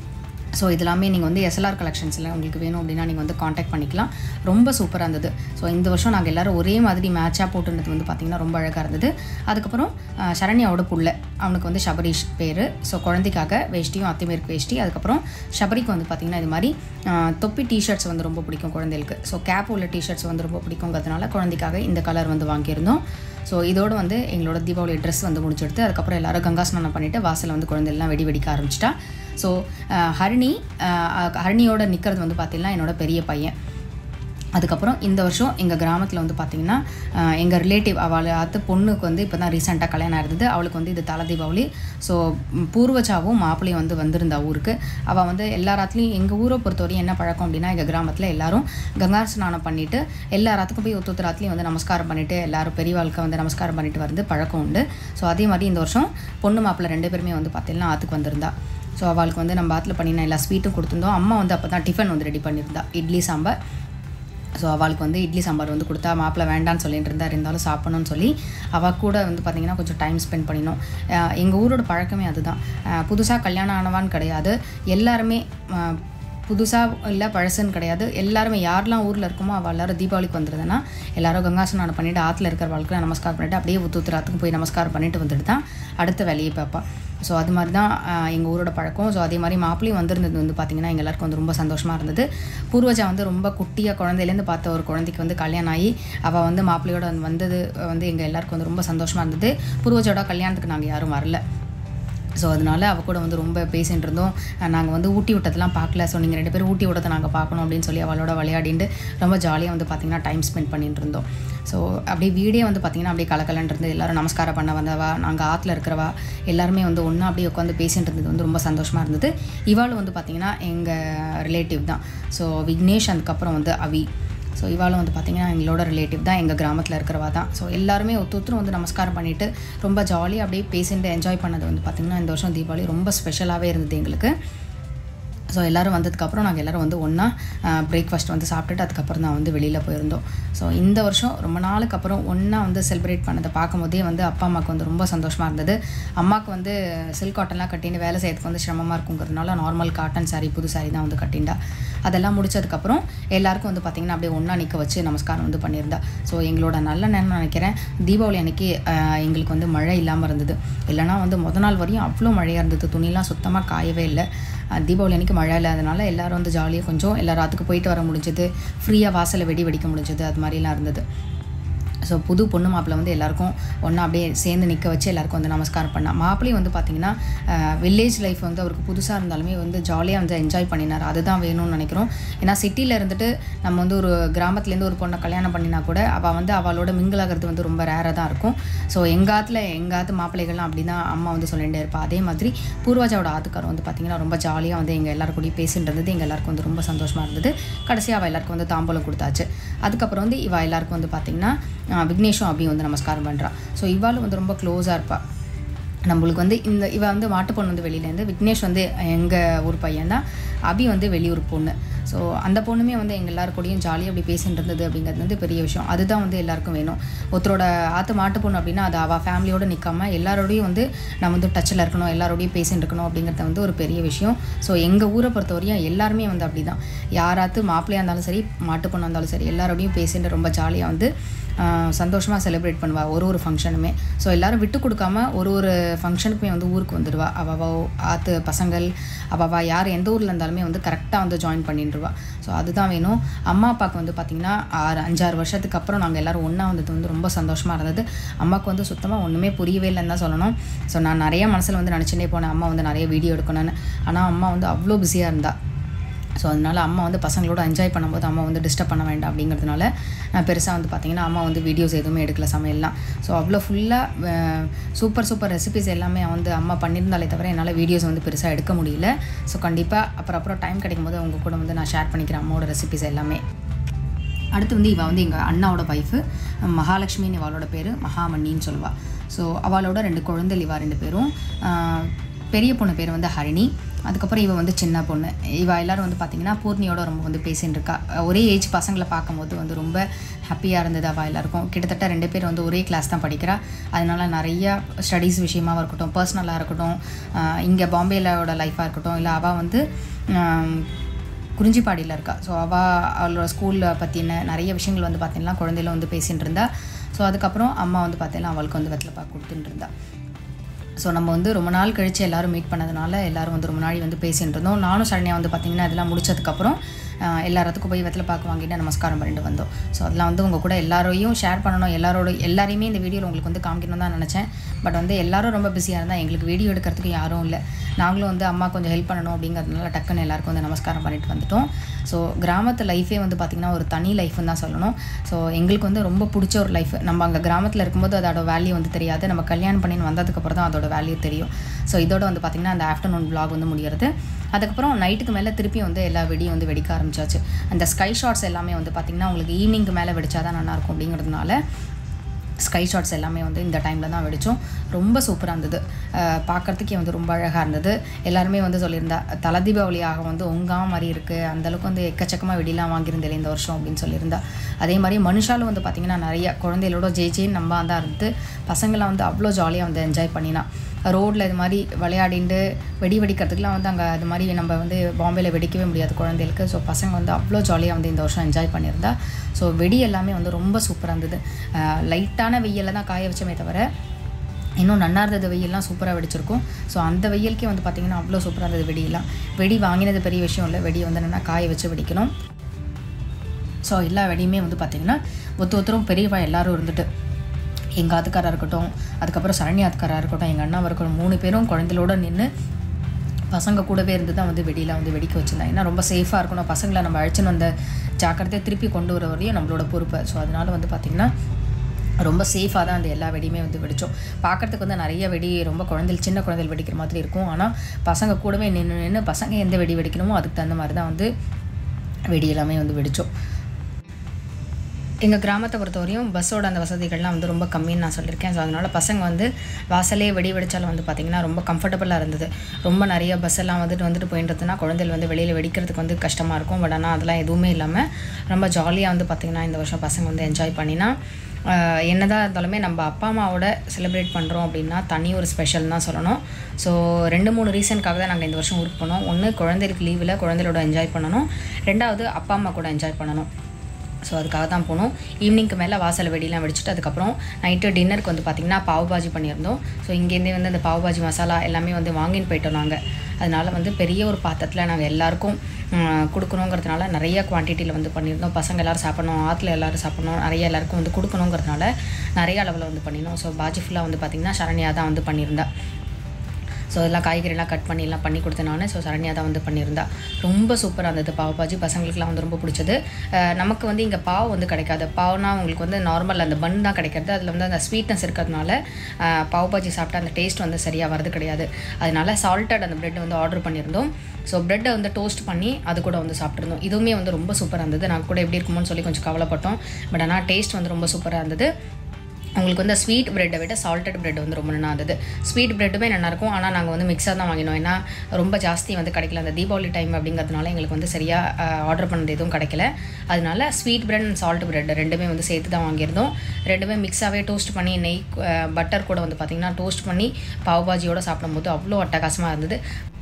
ஸோ இதெல்லாமே நீங்கள் வந்து எஸ்எல்ஆர் கலெக்ஷன்ஸில் உங்களுக்கு வேணும் அப்படின்னா நீங்கள் வந்து காண்டாக்ட் பண்ணிக்கலாம் ரொம்ப சூப்பராக இருந்தது ஸோ இந்த வருஷம் நாங்கள் எல்லாரும் ஒரே மாதிரி மேட்சாக போட்டுருந்தது வந்து பார்த்திங்கன்னா ரொம்ப அழகாக இருந்தது அதுக்கப்புறம் அஹ், சரண்யாவோட புள்ள அவனுக்கு வந்து ஷபரீஷ் பேர் ஸோ குழந்தைக்காக வேஷ்டியும் அத்திமேற்கு வேஷ்டி அதுக்கப்புறம் ஷபரிக்கு வந்து பார்த்திங்கன்னா இது மாதிரி அஹ், தொப்பி டிஷர்ட்ஸ் வந்து ரொம்ப பிடிக்கும் குழந்தைகளுக்கு ஸோ கேப் உள்ள டிஷர்ட்ஸ் வந்து ரொம்ப பிடிக்குங்கிறதுனால குழந்தைக்காக இந்த கலர் வந்து வாங்கியிருந்தோம் ஸோ இதோடு வந்து எங்களோட தீபாவளி ட்ரெஸ் வந்து முடிச்செடுத்து அதுக்கப்புறம் எல்லாரும் கங்கா ஸ்நானம் பண்ணிவிட்டு வாசலில் வந்து குழந்தைலாம் வெடி வெடிக்க ஆரம்பிச்சிட்டா ஸோ ஹரிணி அஹ், ஹரிணியோட நிற்கிறது வந்து பார்த்திங்கன்னா என்னோட பெரிய பையன் அதுக்கப்புறம் இந்த வருஷம் எங்கள் கிராமத்தில் வந்து பார்த்திங்கன்னா எங்கள் ரிலேட்டிவ் அவள் அத்து பொண்ணுக்கு வந்து இப்போ தான் ரீசெண்டாக கல்யாணம் இருந்தது அவளுக்கு வந்து இது தலை தீபாவளி ஸோ பூர்வச்சாவும் மாப்பிள்ளையும் வந்து வந்திருந்தா ஊருக்கு அவள் வந்து எல்லா ராத்துலேயும் எங்கள் ஊரை பொறுத்தவரையும் என்ன பழக்கம் அப்படின்னா எங்கள் கிராமத்தில் எல்லாரும் கங்கா ஸ்நானம் பண்ணிவிட்டு எல்லா ராத்துக்கும் போய் ஒத்து ராத்துலேயும் வந்து நமஸ்காரம் பண்ணிவிட்டு எல்லாரும் பெரியவாளுக்கு வந்து நமஸ்காரம் பண்ணிட்டு வந்து பழக்கம் உண்டு ஸோ அதே மாதிரி இந்த வருஷம் பொண்ணு மாப்பிள்ளை ரெண்டு பேருமே வந்து பார்த்திங்கன்னா ஆற்றுக்கு வந்திருந்தா ஸோ அவளுக்கு வந்து நம்ம ஆற்றுல பண்ணின எல்லா ஸ்வீட்டும் கொடுத்துருந்தோம் அம்மா வந்து அப்போ தான் டிஃபன் வந்து ரெடி பண்ணியிருந்தா இட்லி சாம்பார் ஸோ அவளுக்கு வந்து இட்லி சாம்பார் வந்து கொடுத்தா மாப்பிள்ளை வேண்டான்னு சொல்லிட்டு இருந்தா இருந்தாலும் சாப்பிடணும்னு சொல்லி அவள் கூட வந்து பார்த்திங்கன்னா கொஞ்சம் டைம் ஸ்பெண்ட் பண்ணினோம் எங்கள் ஊரோட பழக்கமே அதுதான் புதுசாக கல்யாணம் ஆனவான்னு கிடையாது எல்லாருமே புதுசாக இல்லை பழசுன்னு கிடையாது எல்லாருமே யாரெல்லாம் ஊரில் இருக்கோமோ அவள் எல்லாரும் தீபாவளிக்கு வந்துருதுன்னா எல்லாரும் கங்கா ஸ்நானம் பண்ணிவிட்டு ஆற்றுல இருக்கிற வாழ்க்கை நமஸ்காரம் பண்ணிவிட்டு அப்படியே உத்துத்துறாத்துக்கு போய் நமஸ்காரம் பண்ணிட்டு வந்துட்டு தான் அடுத்த வேலையை பார்ப்பா ஸோ அது மாதிரி தான் எங்கள் ஊரோட பழக்கம் ஸோ அதே மாதிரி மாப்பிளையும் வந்திருந்தது வந்து பார்த்திங்கன்னா எங்கள் எல்லாருக்கும் வந்து ரொம்ப சந்தோஷமாக இருந்தது பூர்வஜா வந்து ரொம்ப குட்டியாக குழந்தையிலேருந்து பார்த்த ஒரு குழந்தைக்கு வந்து கல்யாணம் ஆகி அவள் வந்து மாப்பிள்ளையோட வந்து வந்தது வந்து எங்கள் எல்லாருக்கும் வந்து ரொம்ப சந்தோஷமாக இருந்தது பூர்வஜோட கல்யாணத்துக்கு நாங்கள் யாரும் வரல ஸோ அதனால அவள் கூட வந்து ரொம்ப பேசிகிட்டு இருந்தோம் நாங்கள் வந்து ஊட்டி விட்டதெல்லாம் பார்க்கல ஸோ நீங்கள் ரெண்டு பேரும் ஊட்டி விட்டதை நாங்கள் பார்க்கணும் அப்படின்னு சொல்லி அவளோட விளையாடிட்டு ரொம்ப ஜாலியாக வந்து பார்த்திங்கன்னா டைம் ஸ்பெண்ட் பண்ணிட்டு இருந்தோம் ஸோ அப்படியே வீடே வந்து பார்த்திங்கன்னா அப்படியே கலக்கலன்னு இருந்து எல்லாரும் நமஸ்காரம் பண்ண வந்தவா நாங்கள் ஆற்றுல இருக்கிறவா எல்லாருமே வந்து ஒன்றா அப்படியே உட்காந்து பேசிட்டு இருந்தது வந்து ரொம்ப சந்தோஷமாக இருந்தது இவாளும் வந்து பார்த்திங்கன்னா எங்கள் ரிலேட்டிவ் தான் ஸோ விக்னேஷ் அதுக்கப்புறம் வந்து அவி ஸோ இவாளும் வந்து பார்த்திங்கன்னா எங்களோட ரிலேட்டிவ் தான் எங்கள் கிராமத்தில் இருக்கிறவா தான் ஸோ எல்லாருமே ஒத்து ஒருத்தரும் வந்து நமஸ்காரம் பண்ணிவிட்டு ரொம்ப ஜாலியாக அப்படியே பேசிட்டு என்ஜாய் பண்ணது வந்து பார்த்திங்கன்னா இந்த வருஷம் தீபாவளி ரொம்ப ஸ்பெஷலாகவே இருந்தது எங்களுக்கு ஸோ எல்லோரும் வந்ததுக்கப்புறம் நாங்கள் எல்லோரும் வந்து ஒன்றா பிரேக்ஃபாஸ்ட் வந்து சாப்பிட்டுட்டு அதுக்கப்புறம் தான் வந்து வெளியில் போயிருந்தோம் ஸோ இந்த வருஷம் ரொம்ப நாளுக்கு அப்புறம் ஒன்றா வந்து செலிப்ரேட் பண்ணதை பார்க்கும்போதே வந்து அப்பா அம்மாவுக்கு வந்து ரொம்ப சந்தோஷமாக இருந்தது அம்மாவுக்கு வந்து சில்க் காட்டன்லாம் கட்டின்னு வேலை செய்யறதுக்கு வந்து சிரமமாக இருக்குங்கிறதுனால நார்மல் காட்டன் saree புது saree தான் வந்து கட்டிண்டா அதெல்லாம் முடிச்சதுக்கப்புறம் எல்லாருக்கும் வந்து பார்த்திங்கன்னா அப்படியே ஒன்றா நிற்க வச்சு நமஸ்காரம் வந்து பண்ணியிருந்தா ஸோ எங்களோட நல்ல நேரம் நினைக்கிறேன் தீபாவளி அன்னைக்கு ஆஹ், எங்களுக்கு வந்து மழை இல்லாமல் இருந்தது இல்லைனா வந்து முத நாள் வரையும் அவ்வளோ மழையாக இருந்தது துணிலாம் சுத்தமாக காயவே இல்லை ஆஹ், தீபாவளி அன்னைக்கு மழை இல்லாதனால எல்லாரும் வந்து ஜாலியாக கொஞ்சம் எல்லாரும் அதுக்கு போயிட்டு வர முடிஞ்சது ஃப்ரீயாக வாசலை வெடி வெடிக்க முடிஞ்சது அது மாதிரிலாம் இருந்தது ஸோ புது பொண்ணு மாப்பிள்ளை வந்து எல்லாருக்கும் ஒன்றா அப்படியே சேர்ந்து நிற்க வச்சு எல்லாருக்கும் வந்து நமஸ்காரம் பண்ணா மாப்பிள்ளையும் வந்து பார்த்திங்கன்னா வில்லேஜ் லைஃப் வந்து அவருக்கு புதுசாக இருந்தாலுமே வந்து ஜாலியாக வந்து என்ஜாய் பண்ணினார் அதுதான் வேணும்னு நினைக்கிறோம் ஏன்னா சிட்டியில் இருந்துட்டு நம்ம வந்து ஒரு கிராமத்துலேருந்து ஒரு பொண்ணை கல்யாணம் பண்ணினா கூட அவள் வந்து அவளோட மிங்கிள் ஆகிறது வந்து ரொம்ப ரேராக தான் இருக்கும் ஸோ எங்காத்துல எங்காத்து மாப்பிள்ளைகள்லாம் அப்படி தான் அம்மா வந்து சொல்லிகிட்டே இருப்பா அதே மாதிரி பூர்வாஜாவோட ஆத்துக்காரம் வந்து பார்த்திங்கன்னா ரொம்ப ஜாலியாக வந்து எங்கள் எல்லாரும் கூடயும் பேசிட்டு இருந்தது எங்கள் எல்லாருக்கும் வந்து ரொம்ப சந்தோஷமாக இருந்தது கடைசியாக அவள் எல்லாருக்கும் வந்து தாம்பூலம் கொடுத்தாச்சு அதுக்கப்புறம் வந்து இவள் எல்லாருக்கும் வந்து பார்த்திங்கன்னா ஆஹ் விக்னேஷும் அபியும் வந்து நமஸ்காரம் பண்ணுறா ஸோ இவாளும் வந்து ரொம்ப க்ளோஸாக இருப்பாள் நம்மளுக்கு வந்து இந்த இவ வந்து மாட்டு பொண்ணு வந்து வெளியிலேருந்து விக்னேஷ் வந்து எங்கள் ஊர் பையன் தான் அபி வந்து வெளியூர் பொண்ணு ஸோ அந்த பொண்ணுமே வந்து எங்கள் எல்லாரு கூடயும் ஜாலியாக அப்படி பேசிட்டு இருந்தது அப்படிங்கிறது வந்து பெரிய விஷயம் அதுதான் வந்து எல்லாருக்கும் வேணும் ஒருத்தரோட ஆற்று மாட்டு பொண்ணு அப்படின்னா அது அவள் ஃபேமிலியோடு நிற்காம எல்லாரோடையும் வந்து நம்ம வந்து டச்சில் இருக்கணும் எல்லாரோடையும் பேசிட்டு இருக்கணும் அப்படிங்கிறது வந்து ஒரு பெரிய விஷயம் ஸோ எங்கள் ஊரை பொறுத்தவரையும் எல்லாருமே வந்து அப்படி தான் யாராத்து மாப்பிள்ளையாக இருந்தாலும் சரி மாட்டு பொண்ணாக இருந்தாலும் சரி எல்லாரோடையும் பேசிட்டு ரொம்ப ஜாலியாக வந்து சந்தோஷமாக செலிப்ரேட் பண்ணுவாள் ஒரு ஒரு ஃபங்க்ஷனுமே ஸோ எல்லாரும் விட்டு கொடுக்காம ஒரு ஒரு ஃபங்க்ஷனுக்குமே வந்து ஊருக்கு வந்துடுவா அவள் ஆற்று பசங்கள் அவள் யார் எந்த ஊரில் இருந்தாலுமே வந்து கரெக்டாக வந்து ஜாயின் பண்ணிடுவா ஸோ அதுதான் வேணும் அம்மா அப்பாவுக்கு வந்து பார்த்திங்கன்னா ஆறு அஞ்சாறு வருஷத்துக்கு அப்புறம் நாங்கள் எல்லோரும் ஒன்றா வந்தது வந்து ரொம்ப சந்தோஷமாக இருந்தது அம்மாவுக்கு வந்து சுத்தமாக ஒன்றுமே புரியவே இல்லைன்னு தான் சொல்லணும் ஸோ நான் நிறைய மனசில் வந்து நினச்சிட்டே போனேன் அம்மா வந்து நிறைய வீடியோ எடுக்கணும்னு ஆனால் அம்மா வந்து அவ்வளோ பிஸியாக இருந்தா ஸோ அதனால் அம்மா வந்து பசங்களோட என்ஜாய் பண்ணும்போது அம்மா வந்து டிஸ்டர்ப் பண்ண வேண்டாம் அப்படிங்கிறதுனால நான் பெருசாக வந்து பார்த்திங்கன்னா அம்மா வந்து வீடியோஸ் எதுவுமே எடுக்கல சமையல்லாம் ஸோ அவ்வளோ ஃபுல்லாக சூப்பர் சூப்பர் ரெசிபிஸ் எல்லாமே வந்து அம்மா பண்ணியிருந்தாலே தவிர என்னால் வீடியோஸ் வந்து பெருசாக எடுக்க முடியல ஸோ கண்டிப்பாக அப்புறம் அப்புறம் டைம் கிடைக்கும் போது அவங்க கூட வந்து நான் ஷேர் பண்ணிக்கிறேன் அம்மாவோட ரெசிபிஸ் எல்லாமே அடுத்து வந்து இவள் வந்து எங்கள் அண்ணாவோட ஒய்ஃபு மகாலட்சுமின்னு இவளோட பேர் மகாமணின்னு சொல்லுவாள் ஸோ அவளோட ரெண்டு குழந்தை இவா ரெண்டு பேரும் ஆஹ், பெரிய பொண்ணு பேர் வந்து ஹரிணி அதுக்கப்புறம் இவ வந்து சின்ன பொண்ணு இவ எல்லாரும் வந்து பார்த்திங்கன்னா பூர்ணியோட ரொம்ப வந்து பேசின்னு இருக்கா ஒரே ஏஜ் பசங்களை பார்க்கும்போது வந்து ரொம்ப ஹாப்பியாக இருந்தது அவள் எல்லாருக்கும் கிட்டத்தட்ட ரெண்டு பேர் வந்து ஒரே கிளாஸ் தான் படிக்கிறா அதனால நிறைய ஸ்டடீஸ் விஷயமாக இருக்கட்டும் பர்சனலாக இருக்கட்டும் இங்கே பாம்பேலோட லைஃபாக இருக்கட்டும் இல்லை அவள் வந்து ஆஹ், குறிஞ்சிப்பாடியில் இருக்கா ஸோ அவள் அவளோட ஸ்கூலில் பற்றின நிறைய விஷயங்கள் வந்து பார்த்தீங்கன்னா குழந்தையில வந்து பேசிகிட்டு இருந்தா ஸோ அதுக்கப்புறம் அம்மா வந்து பார்த்தீங்கன்னா அவளுக்கு வந்து வெத்தலை பாக்கு கொடுத்துட்டு இருந்தா ஸோ நம்ம வந்து ரொம்ப நாள் கழித்து எல்லாரும் மீட் பண்ணதுனால எல்லாரும் வந்து ரொம்ப நாள் வந்து பேசிட்டு இருந்தோம் நானும் சரண்யா வந்து பார்த்திங்கன்னா இதெல்லாம் முடிச்சதுக்கப்புறம் ஆஹ், எல்லாத்துக்கும் போய் வெத்தலை பாக்கு வாங்கிட்டு நமஸ்காரம் பண்ணிட்டு வந்தோம் ஸோ அதெல்லாம் வந்து உங்கள் கூட எல்லாரையும் ஷேர் பண்ணணும் எல்லாரோட எல்லாரையுமே இந்த வீடியோவில் உங்களுக்கு வந்து காமிக்கணும் தான் நினச்சேன் பட் வந்து எல்லாரும் ரொம்ப பிஸியாக இருந்தால் எங்களுக்கு வீடியோ எடுக்கிறதுக்கு யாரும் இல்லை நாங்களும் வந்து அம்மா கொஞ்சம் ஹெல்ப் பண்ணணும் அப்படிங்கிறதுனால டக்குன்னு எல்லாருக்கும் வந்து நமஸ்காரம் பண்ணிட்டு வந்துட்டோம் ஸோ கிராமத்து லைஃபே வந்து பார்த்திங்கன்னா ஒரு தனி லைஃப்னு தான் சொல்லணும் ஸோ எங்களுக்கு வந்து ரொம்ப பிடிச்ச ஒரு லைஃப் நம்ம அங்கே கிராமத்தில் இருக்கும்போது அதோட வேல்யூ வந்து தெரியாது நம்ம கல்யாணம் பண்ணின்னு வந்ததுக்கப்புறம் தான் அதோட வேல்யூ தெரியும் ஸோ இதோட வந்து பார்த்திங்கன்னா அந்த ஆஃப்டர்நூன் vlog வந்து முடிகிறது அதுக்கப்புறம் நைட்டுக்கு மேலே திருப்பி வந்து எல்லா வெடியும் வந்து வெடிக்க ஆரம்பிச்சாச்சு அந்த ஸ்கை ஷாட்ஸ் எல்லாமே வந்து பார்த்திங்கன்னா உங்களுக்கு ஈவினிங்க்கு மேலே வெடிச்சா தான் நல்லாயிருக்கும் அப்படிங்கிறதுனால ஸ்கை ஷாட்ஸ் எல்லாமே வந்து இந்த டைமில் தான் வெடித்தோம் ரொம்ப சூப்பராக இருந்தது அஹ் பார்க்கறதுக்கே வந்து ரொம்ப அழகாக இருந்தது எல்லாருமே வந்து சொல்லியிருந்தா தல தீபாவளியாக வந்து உங்கா மாதிரி இருக்குது அந்தளவுக்கு வந்து எக்கச்சக்கமாக வெடிலாம் வாங்கியிருந்தேன் இந்த வருஷம் அப்படின்னு சொல்லியிருந்தா அதே மாதிரி மனுஷாலும் வந்து பார்த்திங்கன்னா நிறைய குழந்தைகளோட ஜே ஜேன்னு நம்ம தான் இருந்து பசங்களாம் வந்து அவ்வளோ ஜாலியாக வந்து என்ஜாய் பண்ணினா ரோட்டில் இது மாதிரி விளையாடிண்டு வெடி வெடிக்கிறதுக்குலாம் வந்து அங்கே அது மாதிரி நம்ம வந்து பாம்பேல வெடிக்கவே முடியாது குழந்தைகளுக்கு ஸோ பசங்க வந்து அவ்வளோ ஜாலியாக வந்து இந்த வருஷம் என்ஜாய் பண்ணியிருந்தா ஸோ வெடி எல்லாமே வந்து ரொம்ப சூப்பராக இருந்தது லைட்டான வெயிலில் தான் காய வச்சோமே தவிர இன்னும் நன்னா இருந்தது வெயில்லாம் சூப்பராக வெடிச்சிருக்கும் ஸோ அந்த வெயிலுக்கே வந்து பார்த்திங்கன்னா அவ்வளோ சூப்பராக இருந்தது வெடியெல்லாம் வெடி வாங்கினது பெரிய விஷயம் இல்லை வெடி வந்து என்னென்னா காய வச்சு வெடிக்கணும் ஸோ எல்லா வெடியுமே வந்து பார்த்திங்கன்னா ஒத்து ஒருத்தரும் பெரியவா எல்லாரும் இருந்துட்டு எங்கள் ஆத்துக்காராக இருக்கட்டும் அதுக்கப்புறம் சரணி ஆத்துக்காராக இருக்கட்டும் எங்கள் அண்ணாவாக இருக்கட்டும் மூணு பேரும் குழந்தைகளோட நின்று பசங்க கூடவே இருந்து தான் வந்து வெடியெலாம் வந்து வெடிக்க வச்சுருந்தாங்க ஏன்னா ரொம்ப சேஃபாக இருக்கணும் பசங்களை நம்ம அழைச்சின்னு வந்த ஜாக்கிரதையை திருப்பி கொண்டு வர வரையும் நம்மளோட பொறுப்பு ஸோ அதனால வந்து பார்த்திங்கன்னா ரொம்ப சேஃபாக தான் அந்த எல்லா வெடியுமே வந்து வெடித்தோம் பார்க்குறதுக்கு வந்து நிறைய வெடி ரொம்ப குழந்தைகள் சின்ன குழந்தைகள் வெடிக்கிற மாதிரி இருக்கும் ஆனால் பசங்க கூடவே நின்று நின்று பசங்க எந்த வெடி வெடிக்கணுமோ அதுக்கு தகுந்த மாதிரி தான் வந்து வெடி எல்லாமே வந்து வெடித்தோம் எங்கள் கிராமத்தை பொறுத்தவரையும் பஸ்ஸோட அந்த வசதிகள்லாம் வந்து ரொம்ப கம்மின்னு நான் சொல்லியிருக்கேன் ஸோ அதனால் பசங்க வந்து வாசலே வெடி வெடிச்சாலும் வந்து பார்த்திங்கன்னா ரொம்ப கம்ஃபர்டபுளாக இருந்தது ரொம்ப நிறைய பஸ் எல்லாம் வந்துட்டு வந்துட்டு போயின்றதுனா குழந்தைகள் வந்து வெளியில் வெடிக்கிறதுக்கு வந்து கஷ்டமாக இருக்கும் பட் ஆனால் அதெல்லாம் எதுவுமே இல்லாமல் ரொம்ப ஜாலியாக வந்து பார்த்திங்கன்னா இந்த வருஷம் பசங்க வந்து என்ஜாய் பண்ணினா ஆஹ் என்னதான் இருந்தாலுமே நம்ம அப்பா அம்மாவோட செலிப்ரேட் பண்ணுறோம் அப்படின்னா தனி ஒரு ஸ்பெஷல் தான் சொல்லணும் ஸோ ரெண்டு மூணு ரீசனுக்காக தான் நாங்கள் இந்த வருஷம் ஊருக்கு போனோம் ஒன்று குழந்தைகளுக்கு லீவில் குழந்தைகளோட என்ஜாய் பண்ணணும் ரெண்டாவது அப்பா அம்மா கூட என்ஜாய் பண்ணணும் ஸோ அதுக்காக தான் போனோம் ஈவினிங்க்கு மேலே வாசல் வெடிலாம் வெடிச்சிட்டு அதுக்கப்புறம் நைட்டு டின்னருக்கு வந்து பார்த்திங்கன்னா பாவ் பாஜி பண்ணியிருந்தோம் ஸோ இங்கேருந்தே வந்து அந்த பாவ் பாஜி மசாலா எல்லாமே வந்து வாங்கின்னு போயிட்டோம் நாங்கள் அதனால வந்து பெரிய ஒரு பாத்திரத்தில் நாங்கள் எல்லாருக்கும் ம், கொடுக்கணுங்கிறதுனால நிறைய குவான்டிட்டியில் வந்து பண்ணியிருந்தோம் பசங்க எல்லோரும் சாப்பிடணும் ஆற்றுல எல்லோரும் சாப்பிடணும் நிறைய எல்லாருக்கும் வந்து கொடுக்கணுங்கிறதுனால நிறைய அளவில் வந்து பண்ணியிருந்தோம் ஸோ பாஜி ஃபுல்லாக வந்து பார்த்திங்கன்னா சரண்யா தான் வந்து பண்ணியிருந்தா ஸோ எல்லாம் காய்கறிலாம் கட் பண்ணி எல்லாம் பண்ணி கொடுத்தேன் நான் ஸோ சரண்யா தான் வந்து பண்ணியிருந்தா ரொம்ப சூப்பராக இருந்தது பாவ் பாஜி பசங்களுக்குலாம் வந்து ரொம்ப பிடிச்சது அஹ் நமக்கு வந்து இங்கே பாவ் வந்து கிடைக்காது பாவ்னா உங்களுக்கு வந்து நார்மல் அந்த பன் தான் கிடைக்கிறது அதில் வந்து அந்த ஸ்வீட்னஸ் இருக்கிறதுனால அஹ் பாவ் பாஜி சாப்பிட்டா அந்த டேஸ்ட் வந்து சரியாக வரது கிடையாது அதனால சால்ட்டட் அந்த பிரெட் வந்து ஆர்டர் பண்ணியிருந்தோம் ஸோ பிரெட்டை வந்து டோஸ்ட் பண்ணி அது கூட வந்து சாப்பிட்ருந்தோம் இதுவுமே வந்து ரொம்ப சூப்பராக இருந்தது நான் கூட எப்படி இருக்குமோன்னு சொல்லி கொஞ்சம் கவலைப்பட்டோம் பட் ஆனால் டேஸ்ட் வந்து ரொம்ப சூப்பராக இருந்தது உங்களுக்கு வந்து ஸ்வீட் பிரெட்டை விட சால்ட்டட் பிரெட் வந்து ரொம்ப நல்லா இருந்தது ஸ்வீட் பிரெட்டுமே நல்லாயிருக்கும் ஆனால் நாங்கள் வந்து மிக்ஸாக தான் வாங்கினோம் ஏன்னா ரொம்ப ஜாஸ்தி வந்து கிடைக்கல அந்த தீபாவளி டைம் அப்படிங்கிறதுனால எங்களுக்கு வந்து சரியாக ஆர்டர் பண்ணது எதுவும் கிடைக்கல அதனால sweet bread and salt bread ரெண்டுமே வந்து சேர்த்து தான் வாங்கியிருந்தோம் ரெண்டுமே மிக்ஸாகவே டோஸ்ட் பண்ணி நெய் பட்டர் கூட வந்து பார்த்திங்கன்னா டோஸ்ட் பண்ணி பாவ் பாஜியோட சாப்பிடும்போது அவ்வளோ அட்டகாசமாக இருந்தது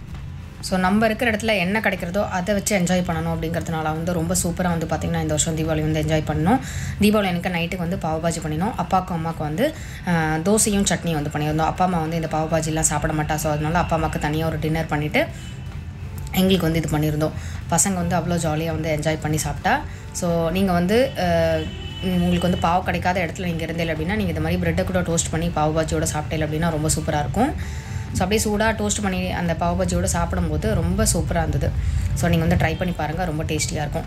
ஸோ நம்ம இருக்கிற இடத்துல என்ன கிடைக்கிறதோ அதை வச்சு என்ஜாய் பண்ணணும் அப்படிங்கிறதுனால வந்து ரொம்ப சூப்பராக வந்து பார்த்திங்கன்னா இந்த வருஷம் தீபாவளி வந்து என்ஜாய் பண்ணோம் தீபாவளி எனக்கு நைட்டுக்கு வந்து பாவபாஜி பண்ணினோம் அப்பாவுக்கும் அம்மாவுக்கு வந்து ஆஹ், தோசையும் சட்னியும் வந்து பண்ணியிருந்தோம் அப்பா அம்மா வந்து இந்த பாவபாஜிலாம் சாப்பிட மாட்டா ஸோ அதனால அப்பா அம்மாவுக்கு தனியாக ஒரு டின்னர் பண்ணிவிட்டு எங்களுக்கு வந்து இது பண்ணியிருந்தோம் பசங்க வந்து அவ்வளோ ஜாலியாக வந்து என்ஜாய் பண்ணி சாப்பிட்டா ஸோ நீங்கள் வந்து அஹ், உங்களுக்கு வந்து பாவ் கிடைக்காத இடத்துல நீங்கள் இருந்தீங்க அப்படின்னா நீங்கள் இந்த மாதிரி ப்ரெட்டை கூட டோஸ்ட் பண்ணி பாவ் பாஜியோட சாப்பிட்டீங்க அப்படின்னா ரொம்ப சூப்பராக இருக்கும் ஸோ அப்படியே சூடாக டோஸ்ட் பண்ணி அந்த பாவ் பாஜியோட சாப்பிடும்போது ரொம்ப சூப்பராக இருந்தது ஸோ நீங்கள் வந்து ட்ரை பண்ணி பாருங்கள் ரொம்ப டேஸ்டியாக இருக்கும்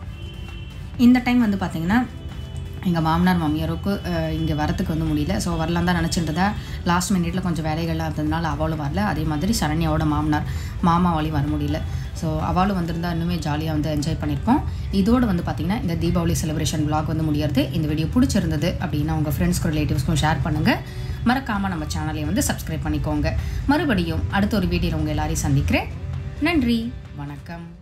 இந்த டைம் வந்து பார்த்தீங்கன்னா எங்கள் மாமனார் மாமியாருக்கு இங்கே வரத்துக்கு வந்து முடியல ஸோ வரலாம் தான் நினச்சிருந்ததா லாஸ்ட் மினிட்ல கொஞ்சம் வேலைகள்லாம் இருந்ததுனால அவளும் வரல அதே மாதிரி சரண்யாவோட மாமனார் மாமாவாலையும் வர முடியல ஸோ அவளும் வந்திருந்தா இன்னுமே ஜாலியாக வந்து என்ஜாய் பண்ணியிருப்போம் இதோடு வந்து பார்த்திங்கன்னா இந்த தீபாவளி செலிப்ரேஷன் vlog வந்து முடியறது இந்த வீடியோ பிடிச்சிருந்தது அப்படின்னா உங்கள் ஃப்ரெண்ட்ஸ்க்கும் ரிலேட்டிவ்ஸ்க்கும் ஷேர் பண்ணுங்கள் மறக்காமல் நம்ம சேனலை வந்து சப்ஸ்கிரைப் பண்ணிக்கோங்க மறுபடியும் அடுத்த ஒரு வீடியோவில் உங்கள் எல்லாரையும் சந்திக்கிறேன் நன்றி வணக்கம்